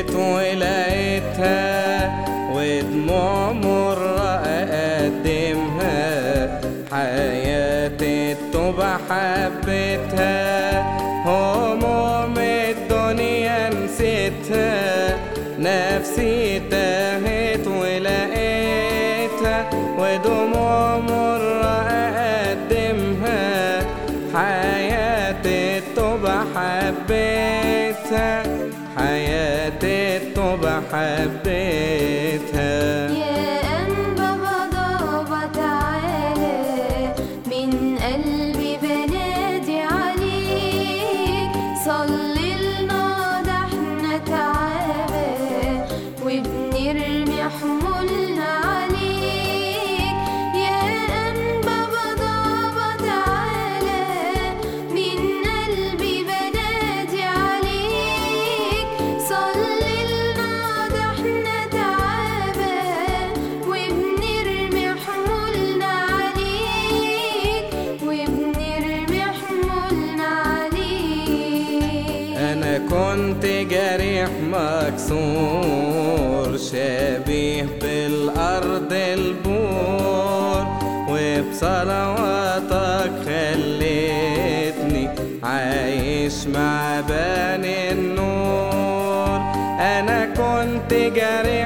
تاهت ولقيتها ودموع مرة أقدمها حياتي التوبة حبيتها هموم الدنيا نسيتها نفسي تاهت ولقيتها ودموع مرة أقدمها حياتي التوبة حبيتها حياتي التوبة حبيتها يا أنبا بابا تعالى من قلبي بنادي عليك صلي لنا ده احنا تعبان وبنرمي حمولنا عليك يا أنبا بابا تعالى من قلبي بنادي عليك صلي لنا ده احنا تعبان وبنرمي حمولنا عليك وبنرمي حمولنا عليك أنا كنت جريح مكسور شبيه بالأرض البور وبصلواتك خلتني عايش مع بني النور أنا كنت جريح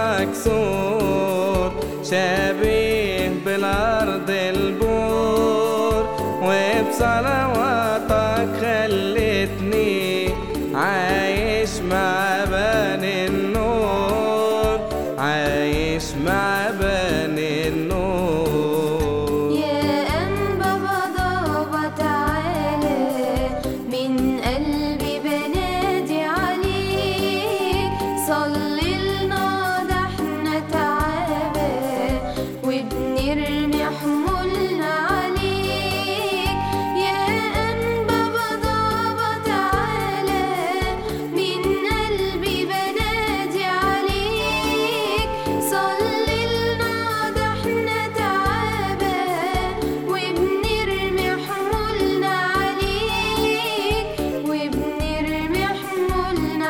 مكسور شبيه بالأرض البور وبصلواتك خلتني عايش مع بني النور عايش مع بني النور يا أنبا بابا تعالى من قلبي بنادي عليك صلي لنا ده احنا تعبان وبنرمي حمولنا عليك يا أنبا بابا تعالى من قلبي بنادي عليك صلي لنا ده احنا تعبان وبنرمي حمولنا عليك وبنرمي حمولنا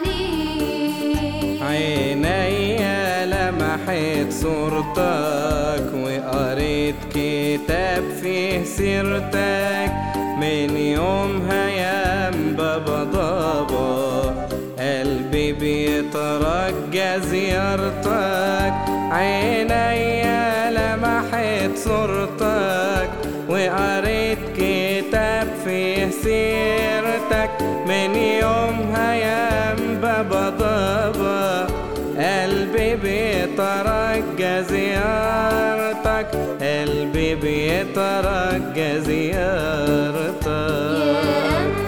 عليك عينيا لمحت صورتك وقريت كتاب فيه سيرتك من يومها يا بابا ضابا قلبي بيترجى زيارتك عينيا لمحت صورتك وقريت كتاب فيه سيرتك من يومها يا بابا ضابا قلبي بيترجى زيارتك قلبي بيترجى زيارتك يا